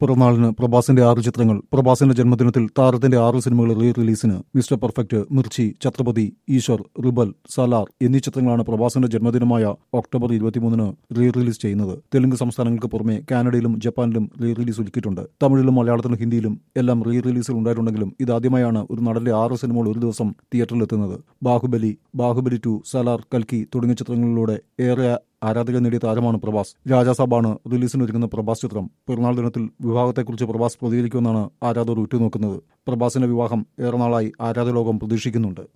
പിറന്നാളിന് പ്രഭാസിന്റെ ആറ് ചിത്രങ്ങൾ പ്രഭാസിന്റെ ജന്മദിനത്തിൽ താരത്തിന്റെ ആറ് സിനിമകൾ റീ റിലീസിന് mister perfect Mirchi Chhatrapati Eeshwar rebel Salaar എന്നീ ചിത്രങ്ങളാണ് പ്രഭാസിന്റെ ജന്മദിനമായ ഒക്ടോബർ ഇരുപത്തിമൂന്നിന് റീ റിലീസ് ചെയ്യുന്നത് തെലുങ്ക് സംസ്ഥാനങ്ങൾക്ക് പുറമെ കാനഡയിലും ജപ്പാനിലും റീ റിലീസ് ഒരുക്കിയിട്ടുണ്ട് തമിഴിലും മലയാളത്തിലും ഹിന്ദിയിലും എല്ലാം റീ റിലീസുകൾ ഉണ്ടായിട്ടുണ്ടെങ്കിലും ഇതാദ്യമായാണ് ഒരു നടന്റെ ആറ് സിനിമകൾ ഒരു ദിവസം തിയേറ്ററിലെത്തുന്നത് ബാഹുബലി ബാഹുബലി ടു സലാർ കൽക്കി തുടങ്ങിയ ചിത്രങ്ങളിലൂടെ ഏറെ ആരാധകർ നേടിയ താരമാണ് പ്രഭാസ് രാജാസാബാണ് റിലീസിനൊരുങ്ങുന്ന പ്രഭാസ് ചിത്രം പിറന്നാൾ ദിനത്തിൽ വിവാഹത്തെക്കുറിച്ച് പ്രഭാസ് പ്രതികരിക്കുമെന്നാണ് ആരാധകർ ഉറ്റുനോക്കുന്നത് പ്രഭാസിന്റെ വിവാഹം ഏറെ നാളായി ആരാധക ലോകം പ്രതീക്ഷിക്കുന്നുണ്ട്